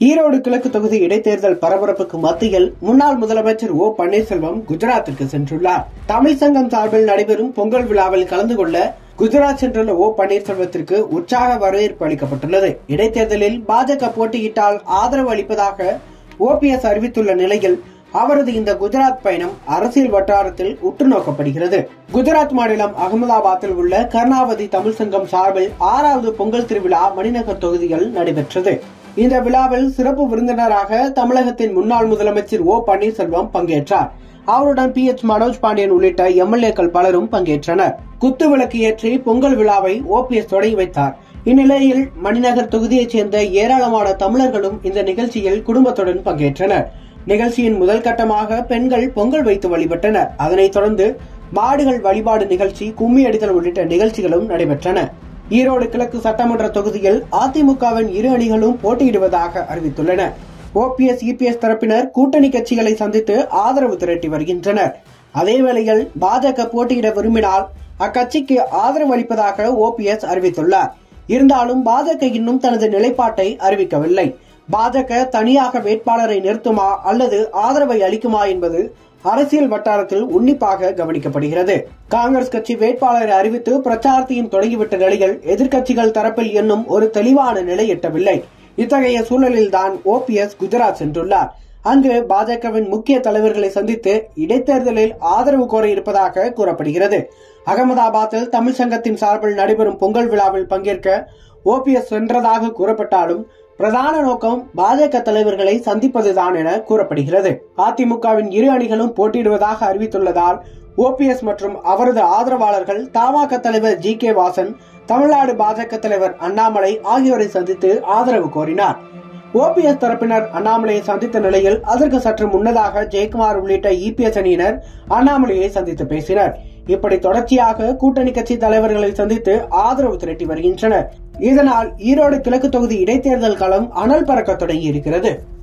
ஈரோடு கிழக்கு தொகுதி இடைத்தேர்தல் பரபரப்புக்கு மத்தியில் முன்னாள் முதலமைச்சர் ஓ பன்னீர்செல்வம் குஜராத்திற்கு சென்றுள்ளார் தமிழ் சங்கம் சார்பில் நடைபெறும் பொங்கல் விழாவில் கலந்து கொள்ள குஜராத் சென்றுள்ள ஓ பன்னீர்செல்வத்திற்கு உற்சாக வரவேற்பு அளிக்கப்பட்டுள்ளது இடைத்தேர்தலில் பாஜக போட்டியிட்டால் ஆதரவு அளிப்பதாக ஓபிஎஸ் அறிவித்துள்ள நிலையில் அவரது இந்த குஜராத் பயணம் அரசியல் வட்டாரத்தில் உற்று நோக்கப்படுகிறது குஜராத் மாநிலம் அகமதாபாத்தில் உள்ள கர்ணாவதி தமிழ் சங்கம் சார்பில் ஆறாவது பொங்கல் திருவிழா மணிநகர் தொகுதியில் நடைபெற்றது இந்த விழாவில் சிறப்பு விருந்தினராக தமிழகத்தின் முன்னாள் முதலமைச்சர் ஓ பன்னீர்செல்வம் பங்கேற்றார் அவருடன் பி எச் மனோஜ் பாண்டியன் உள்ளிட்ட எம்எல்ஏக்கள் பலரும் பங்கேற்றனர் குத்து விளக்கு ஏற்றி பொங்கல் விழாவை ஓபிஎஸ் தொடங்கி வைத்தார் இந்நிலையில் மணிநகர் தொகுதியைச் சேர்ந்த ஏராளமான தமிழர்களும் இந்த நிகழ்ச்சியில் குடும்பத்துடன் பங்கேற்றனர் நிகழ்ச்சியின் முதல் கட்டமாக பெண்கள் பொங்கல் வைத்து வழிபட்டனர் அதனைத் தொடர்ந்து மாடுகள் வழிபாடு நிகழ்ச்சி கும்மி அடித்தல் உள்ளிட்ட நிகழ்ச்சிகளும் நடைபெற்றன ஈரோடு கிழக்கு சட்டமன்ற தொகுதியில் அதிமுகவின் இரு அணிகளும் போட்டியிடுவதாக அறிவித்துள்ளன ஓபிஎஸ் இபிஎஸ் தரப்பினர் கூட்டணி கட்சிகளை சந்தித்து ஆதரவு திரட்டி வருகின்றனர் அதேவேளையில் பாஜக போட்டியிட விரும்பினால் அக்கட்சிக்கு ஆதரவு அளிப்பதாக ஓபிஎஸ் அறிவித்துள்ளார் இருந்தாலும் பாஜக இன்னும் தனது நிலைப்பாட்டை அறிவிக்கவில்லை பாஜக தனியாக வேட்பாளரை நிறுத்துமா அல்லது ஆதரவை அளிக்குமா என்பது அரசியல் வட்டாரத்தில் உன்னிப்பாக கவனிக்கப்படுகிறது காங்கிரஸ் கட்சி வேட்பாளரை அறிவித்து பிரச்சாரத்தையும் தொடங்கிவிட்ட நிலையில் எதிர்க்கட்சிகள் தரப்பில் இன்னும் ஒரு தெளிவான நிலை எட்டவில்லை இத்தகைய சூழலில்தான் ஓபிஎஸ் குஜராத் சென்றுள்ளார் அங்கு பாஜகவின் முக்கிய தலைவர்களை சந்தித்து இடைத்தேர்தலில் ஆதரவு கோர இருப்பதாக கூறப்படுகிறது அகமதாபாத்தில் தமிழ் சங்கத்தின் சார்பில் நடைபெறும் பொங்கல் விழாவில் பங்கேற்க ஓபிஎஸ் சென்றதாக கூறப்பட்டாலும் பிரதான நோக்கம் பாஜக தலைவர்களை சந்திப்பதுதான் என கூறப்படுகிறது அதிமுகவின் இரு அணிகளும் போட்டியிடுவதாக அறிவித்துள்ளதால் ஓபிஎஸ் மற்றும் அவரது ஆதரவாளர்கள் தமாக தலைவர் ஜி கே வாசன் தமிழ்நாடு பாஜக தலைவர் அண்ணாமலை ஆகியோரை சந்தித்து ஆதரவு கோரினார் ஓபிஎஸ் தரப்பினர் அண்ணாமலையை சந்தித்த நிலையில் அதற்கு சற்று முன்னதாக ஜெயக்குமார் உள்ளிட்ட இபிஎஸ் அணியினர் அண்ணாமலையை சந்தித்து பேசினர் இப்படி தொடர்ச்சியாக கூட்டணி கட்சி தலைவர்களை சந்தித்து ஆதரவு திரட்டி வருகின்றனர் இதனால் ஈரோடு கிழக்கு தொகுதி இடைத்தேர்தல் களம் அனல் பறக்க தொடங்கி இருக்கிறது